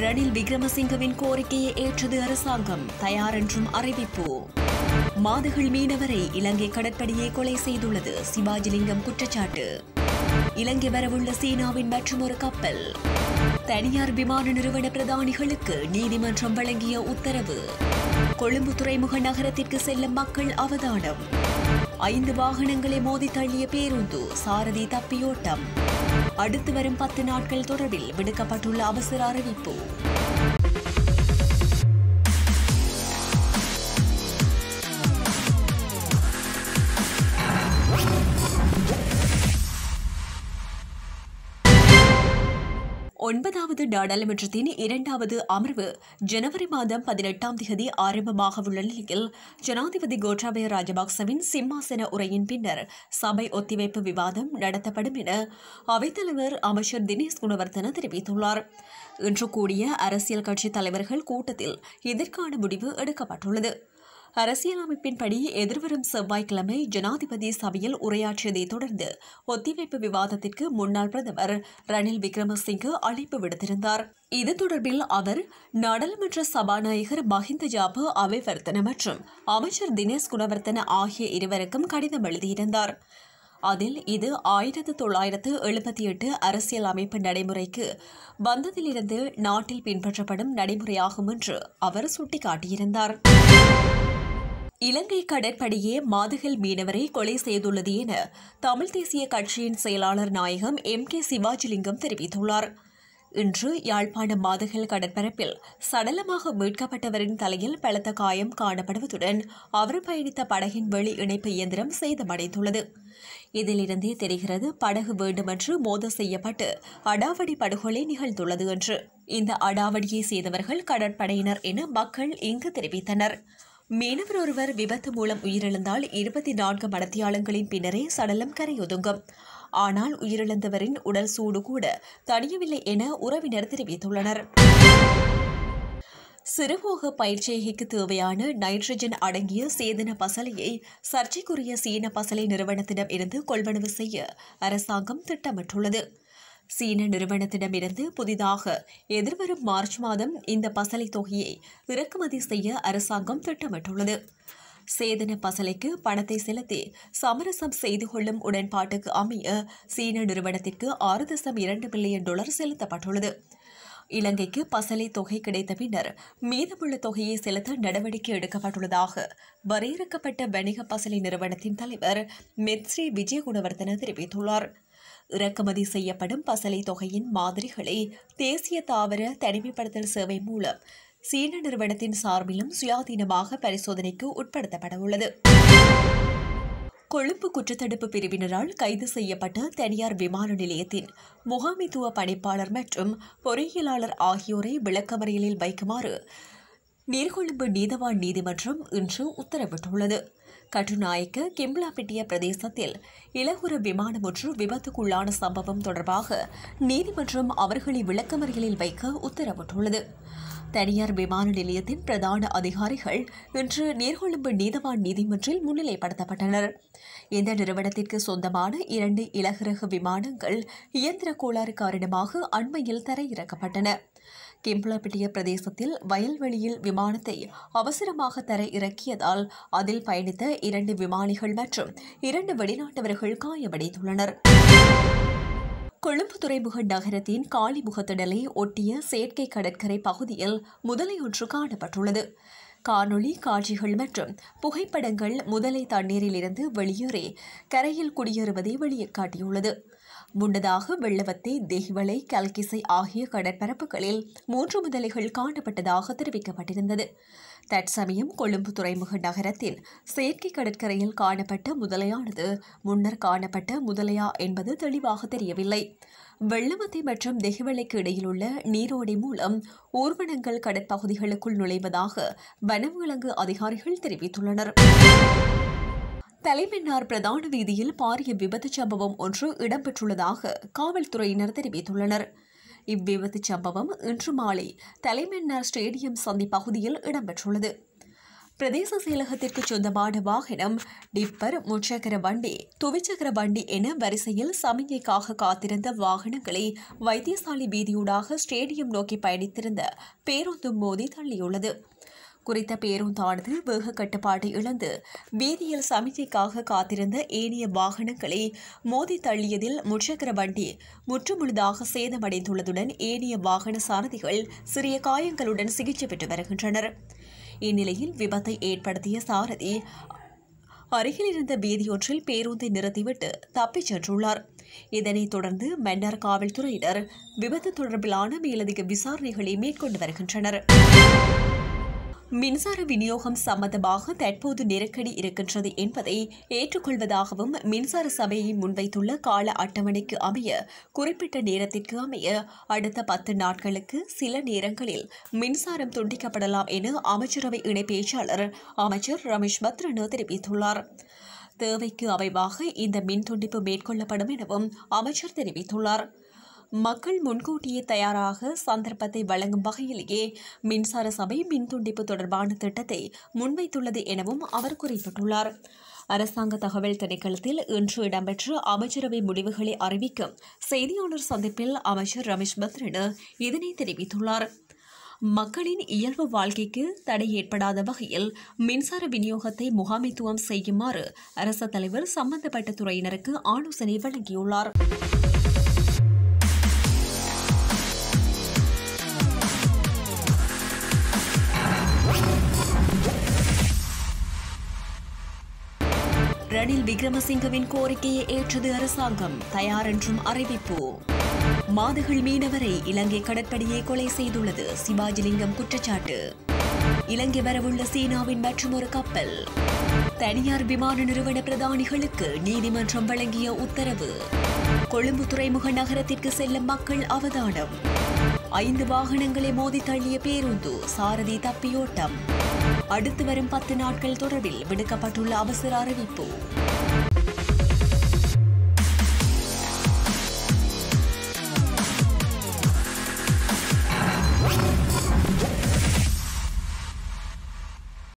ரணில் விக்ரமசிங்கவின் கோரிக்கையை ஏற்றது அரசாங்கம் தயார் என்றும் அறிவிப்பு மாதுகள் மீனவரை இலங்கை கடற்படையை கொலை செய்துள்ளது சிவாஜிலிங்கம் குற்றச்சாட்டு இலங்கை வரவுள்ள சீனாவின் மற்றொரு கப்பல் தனியார் விமான நிறுவன பிரதானிகளுக்கு நீதிமன்றம் வழங்கிய உத்தரவு கொழும்பு துறைமுக நகரத்திற்கு செல்லும் மக்கள் அவதானம் ஐந்து வாகனங்களை மோதி தள்ளிய பேருந்து சாரதி தப்பியோட்டம் அடுத்து வரும் பத்து நாட்கள் தொடர்பில் விடுக்கப்பட்டுள்ள அவசர அறிவிப்பு ஒன்பதாவது நாடாளுமன்றத்தின் இரண்டாவது அமர்வு ஜனவரி மாதம் பதினெட்டாம் தேதி ஆரம்பமாக உள்ள நிலையில் ஜனாதிபதி கோட்டாபய ராஜபக்சவின் சிம்மாசன உரையின் பின்னர் சபை ஒத்திவைப்பு விவாதம் நடத்தப்படும் என அவைத்தலைவர் அமைச்சர் தினேஷ் குணவர்த்தன தெரிவித்துள்ளார் இன்று கூடிய அரசியல் கட்சி தலைவர்கள் கூட்டத்தில் இதற்கான முடிவு எடுக்கப்பட்டுள்ளது அரசியலமைப்பின்படி எதிர்வரும் செவ்வாய்க்கிழமை ஜனாதிபதி சபையில் உரையாற்றியதைத் தொடர்ந்து ஒத்திவைப்பு விவாதத்திற்கு முன்னாள் பிரதமர் ரணில் விக்ரமசிங்கே அழைப்பு விடுத்திருந்தார் இது தொடர்பில் அவர் நாடாளுமன்ற சபாநாயகர் மஹிந்த ஜாபு அபிவர்த்தன மற்றும் அமைச்சர் தினேஷ் குணவர்த்தன ஆகிய இருவருக்கும் கடிதம் எழுதியிருந்தார் அதில் இது ஆயிரத்து தொள்ளாயிரத்து எழுபத்தி எட்டு அரசியல் அமைப்பு நடைமுறைக்கு வந்ததிலிருந்து நாட்டில் பின்பற்றப்படும் நடைமுறையாகும் என்று அவர் சுட்டிக்காட்டியிருந்தார் இலங்கை கடற்படையே மாதுகல் மீனவரை கொலை செய்துள்ளது என தமிழ் தேசிய கட்சியின் செயலாளர் நாயகம் எம் கே சிவாஜிலிங்கம் தெரிவித்துள்ளார் இன்று யாழ்ப்பாணம் மாதுகல் கடற்பரப்பில் சடலமாக மீட்கப்பட்டவரின் தலையில் பலத்த காயம் காணப்படுவதுடன் அவர் பயணித்த படகின் வெளி இணைப்பு இயந்திரம் சேதமடைந்துள்ளது இதிலிருந்தே தெரிகிறது படகு வேண்டுமென்று மோத செய்யப்பட்டு அடாவடி படுகொலை நிகழ்ந்துள்ளது என்று இந்த அடாவடியை செய்தவர்கள் கடற்படையினர் என மக்கள் இங்கு தெரிவித்தனர் மீனவர் ஒருவர் விபத்து மூலம் உயிரிழந்தால் இருபத்தி நான்கு மடத்தியாளங்களின் பின்னரே சடலம் கரையொதுங்கும் ஆனால் உயிரிழந்தவரின் உடல் சூடு கூட தணியவில்லை என உறவினர் தெரிவித்துள்ளனர் சிறுபோக பயிற்சிகைக்கு தேவையான நைட்ரஜன் அடங்கிய சேதன பசலையை சர்ச்சைக்குரிய சீன பசலை நிறுவனத்திடம் இருந்து கொள்வனவு செய்ய அரசாங்கம் திட்டமிட்டுள்ளது சீன நிறுவனத்திடமிருந்து புதிதாக எதிர்வரும் மார்ச் மாதம் இந்த பசலை தொகையை இறக்குமதி செய்ய அரசாங்கம் திட்டமிட்டுள்ளது சேதன பசலைக்கு பணத்தை செலுத்தி சமரசம் செய்து கொள்ளும் உடன்பாட்டுக்கு அமைய சீன நிறுவனத்திற்கு ஆறு தசம் இரண்டு பில்லியன் டாலர் செலுத்தப்பட்டுள்ளது இலங்கைக்கு பசலை தொகை கிடைத்த பின்னர் மீதமுள்ள தொகையை செலுத்த நடவடிக்கை எடுக்கப்பட்டுள்ளதாக வரையறுக்கப்பட்ட வணிக பசலை நிறுவனத்தின் தலைவர் மெத்ஸ்ரீ விஜயகுணவர்தன தெரிவித்துள்ளார் இறக்குமதி செய்யப்படும் பசலை தொகையின் மாதிரிகளை தேசிய தாவர தனிமைப்படுத்தல் சேவை மூலம் சீன நிறுவனத்தின் சார்பிலும் சுயாதீனமாக பரிசோதனைக்கு உட்படுத்தப்பட உள்ளது கொழும்பு குற்றத்தடுப்பு பிரிவினரால் கைது செய்யப்பட்ட தனியார் விமான நிலையத்தின் முகாமைத்துவ பணிப்பாளர் மற்றும் பொறியியலாளர் ஆகியோரை விளக்கமறியலில் வைக்குமாறு நீர்கொழும்பு நீதவான் நீதிமன்றம் இன்று உத்தரவிட்டுள்ளது கட்டுநாயக்க கிம்லாபிட்டிய பிரதேசத்தில் இலகுர விமானம் ஒன்று விபத்துக்குள்ளான சம்பவம் தொடர்பாக நீதிமன்றம் அவர்களை விளக்கமறியலில் வைக்க உத்தரவிட்டுள்ளது தனியார் விமான நிலையத்தின் பிரதான அதிகாரிகள் இன்று நீர்கொழும்பு நீதவான் நீதிமன்றில் முன்னிலைப்படுத்தப்பட்டனர் இந்த நிறுவனத்திற்கு சொந்தமான இரண்டு இலகுரக விமானங்கள் இயந்திர கோளாறு காரணமாக அண்மையில் தரையிறக்கப்பட்டன கிம்ப்ளப்பிட்டிய பிரதேசத்தில் வயல்வெளியில் விமானத்தை அவசரமாக தர இறக்கியதால் அதில் பயணித்த இரண்டு விமானிகள் மற்றும் இரண்டு வெளிநாட்டவர்கள் காயமடைந்துள்ளனர் கொழும்பு துறைமுக நகரத்தின் காலிமுகத்திடலை ஒட்டிய செயற்கை கடற்கரை பகுதியில் முதலையொன்று காணப்பட்டுள்ளது காணொளி காட்சிகள் மற்றும் புகைப்படங்கள் முதலை தண்ணீரிலிருந்து வெளியேறி கரையில் குடியேறுவதை வெளியே காட்டியுள்ளது முன்னதாக வெள்ளவத்தை தெஹிவளை கல்கிசை ஆகிய கடற்பரப்புகளில் மூன்று முதலைகள் காணப்பட்டதாக தெரிவிக்கப்பட்டிருந்தது தற்சமயம் கொழும்பு துறைமுக நகரத்தின் செயற்கை கடற்கரையில் காணப்பட்ட முதலையானது முன்னர் காணப்பட்ட முதலையா என்பது தெளிவாக தெரியவில்லை வெள்ளவத்தை மற்றும் தெஹிவளைக்கு இடையிலுள்ள நீரோடை மூலம் ஊர்வனங்கள் கடற்பகுதிகளுக்குள் நுழைவதாக வனவிலங்கு அதிகாரிகள் தெரிவித்துள்ளனர் தலைமன்னார் பிரதான வீதியில் பாரிய விபத்துச் சம்பவம் ஒன்று இடம்பெற்றுள்ளதாக காவல்துறையினர் தெரிவித்துள்ளனர் இவ்விபத்துச் சம்பவம் இன்று மாலை தலைமன்னார் ஸ்டேடியம் சந்தி பகுதியில் இடம்பெற்றுள்ளது பிரதேச செயலகத்திற்கு சொந்தமான வாகனம் டிப்பர் முச்சக்கர வண்டி துவிச்சக்கர வண்டி என வரிசையில் சமிகைக்காக காத்திருந்த வாகனங்களை வைத்தியசாலை வீதியூடாக ஸ்டேடியம் நோக்கி பயணித்திருந்த பேருந்து மோதி தள்ளியுள்ளது குறித்த பேருந்தானது வேக கட்டுப்பாட்டை இழந்து வீதியில் சமிகைக்காக காத்திருந்த ஏனைய வாகனங்களை மோதி தள்ளியதில் முச்சக்கர வண்டி முற்றுமுழுதாக சேதமடைந்துள்ளதுடன் ஏனைய வாகன சாரதிகள் சிறிய காயங்களுடன் சிகிச்சை பெற்று வருகின்றனர் இந்நிலையில் விபத்தை ஏற்படுத்திய சாரதி அருகில் இருந்த வீதியொன்றில் பேருந்தை நிறுத்திவிட்டு தப்பிச் சென்றுள்ளார் இதனைத் தொடர்ந்து மன்னர் காவல்துறையினர் விபத்து தொடர்பிலான மேலதிக விசாரணைகளை மேற்கொண்டு வருகின்றனர் மின்சார விநியோகம் சம்பந்தமாக தற்போது நெருக்கடி இருக்கின்றது என்பதை ஏற்றுக்கொள்வதாகவும் மின்சார சபையை முன்வைத்துள்ள கால அட்டவணைக்கு அமைய குறிப்பிட்ட நேரத்திற்கு அமைய அடுத்த பத்து நாட்களுக்கு சில நேரங்களில் மின்சாரம் துண்டிக்கப்படலாம் என அமைச்சரவை இணை பேச்சாளர் அமைச்சர் ரமேஷ் பத்ரன தெரிவித்துள்ளார் தேவைக்கு அமைவாக இந்த மின் துண்டிப்பு மேற்கொள்ளப்படும் எனவும் அமைச்சர் தெரிவித்துள்ளார் மக்கள் முன்கூட்டியே தயாராக சந்தர்ப்பத்தை வழங்கும் வகையிலேயே மின்சார சபை மின் துண்டிப்பு தொடர்பான திட்டத்தை முன்வைத்துள்ளது எனவும் அவர் குறிப்பிட்டுள்ளார் அரசாங்க தகவல் திணைக்களத்தில் இன்று இடம்பெற்ற அமைச்சரவை முடிவுகளை அறிவிக்கும் செய்தியாளர் சந்திப்பில் அமைச்சர் ரமேஷ் பத்ரன இதனை தெரிவித்துள்ளார் மக்களின் இயல்பு வாழ்க்கைக்கு தடை ஏற்படாத வகையில் மின்சார விநியோகத்தை முகாமைத்துவம் செய்யுமாறு அரசு தலைவர் சம்பந்தப்பட்ட துறையினருக்கு ஆலோசனை வழங்கியுள்ளார் ரணில் விக்ரமசிங்கவின் கோரிக்கையை ஏற்றது அரசாங்கம் தயார் என்றும் அறிவிப்பு மாதுகள் மீனவரை இலங்கை கடற்படையை கொலை செய்துள்ளது சிவாஜிலிங்கம் குற்றச்சாட்டு இலங்கை வரவுள்ள சீனாவின் மற்றொரு கப்பல் தனியார் விமான நிறுவன பிரதானிகளுக்கு நீதிமன்றம் வழங்கிய உத்தரவு கொழும்பு துறைமுக நகரத்திற்கு செல்லும் மக்கள் அவதானம் ஐந்து வாகனங்களை மோதி தள்ளிய பேருந்து சாரதி தப்பியோட்டம் அடுத்து வரும் பத்து நாட்கள் தொடர்பில் விடுக்கப்பட்டுள்ள அவசர அறிவிப்பு